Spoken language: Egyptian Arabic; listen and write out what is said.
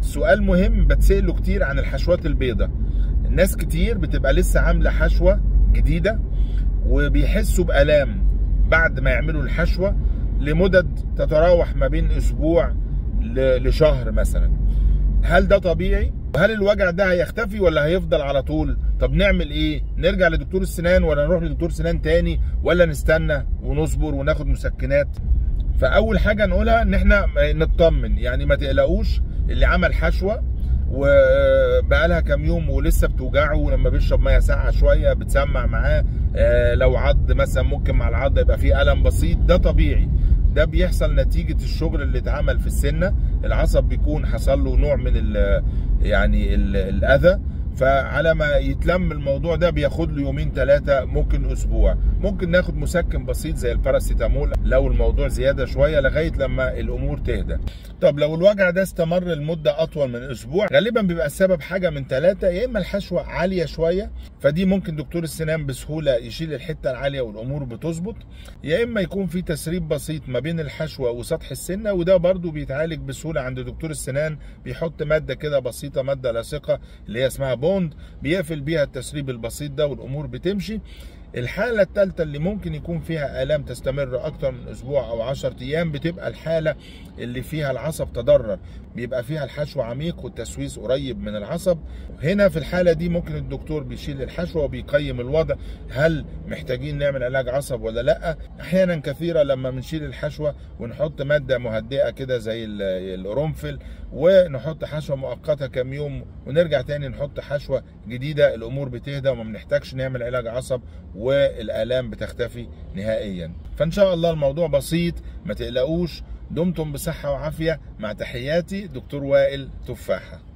سؤال مهم بتسأله كتير عن الحشوات البيضاء الناس كتير بتبقى لسه عامله حشوه جديده وبيحسوا بالام بعد ما يعملوا الحشوه لمدد تتراوح ما بين اسبوع ل- لشهر مثلا هل ده طبيعي هل الوجع ده هيختفي ولا هيفضل على طول طب نعمل ايه نرجع لدكتور السنان ولا نروح لدكتور سنان تاني ولا نستنى ونصبر وناخد مسكنات فاول حاجه نقولها ان احنا نطمن يعني ما تقلقوش اللي عمل حشوه وبقالها كام يوم ولسه بتوجعه ولما بيشرب ميه ساقعه شويه بتسمع معاه آه، لو عض مثلا ممكن مع العض يبقى فيه الم بسيط ده طبيعي ده بيحصل نتيجه الشغل اللي اتعمل في السنه العصب بيكون حصل له نوع من ال يعني ال الاذى فعلى ما يتلم الموضوع ده بياخد له يومين ثلاثه ممكن اسبوع ممكن ناخد مسكن بسيط زي الباراسيتامول لو الموضوع زياده شويه لغايه لما الامور تهدى طب لو الوجع ده استمر لمده اطول من اسبوع غالبا بيبقى السبب حاجه من ثلاثه يا اما الحشوه عاليه شويه فدي ممكن دكتور السنان بسهوله يشيل الحته العاليه والامور بتظبط يا اما يكون في تسريب بسيط ما بين الحشوه وسطح السنه وده برضو بيتعالج بسهوله عند دكتور السنان بيحط ماده كده بسيطه ماده لاصقه اللي هي اسمها بوند بيقفل بيها التسريب البسيط ده والامور بتمشي الحالة الثالثة اللي ممكن يكون فيها آلام تستمر أكتر من أسبوع أو 10 أيام بتبقى الحالة اللي فيها العصب تضرر بيبقى فيها الحشو عميق والتسويس قريب من العصب هنا في الحالة دي ممكن الدكتور بيشيل الحشوة وبيقيم الوضع هل محتاجين نعمل علاج عصب ولا لا أحيانا كثيرة لما بنشيل الحشوة ونحط مادة مهدئة كده زي ال- القرنفل ونحط حشوة مؤقتة كام يوم ونرجع تاني نحط حشوة جديدة الأمور بتهدى وما بنحتاجش نعمل علاج عصب والآلام بتختفي نهائيا فإن شاء الله الموضوع بسيط ما تقلقوش دمتم بصحة وعافية مع تحياتي دكتور وائل تفاحة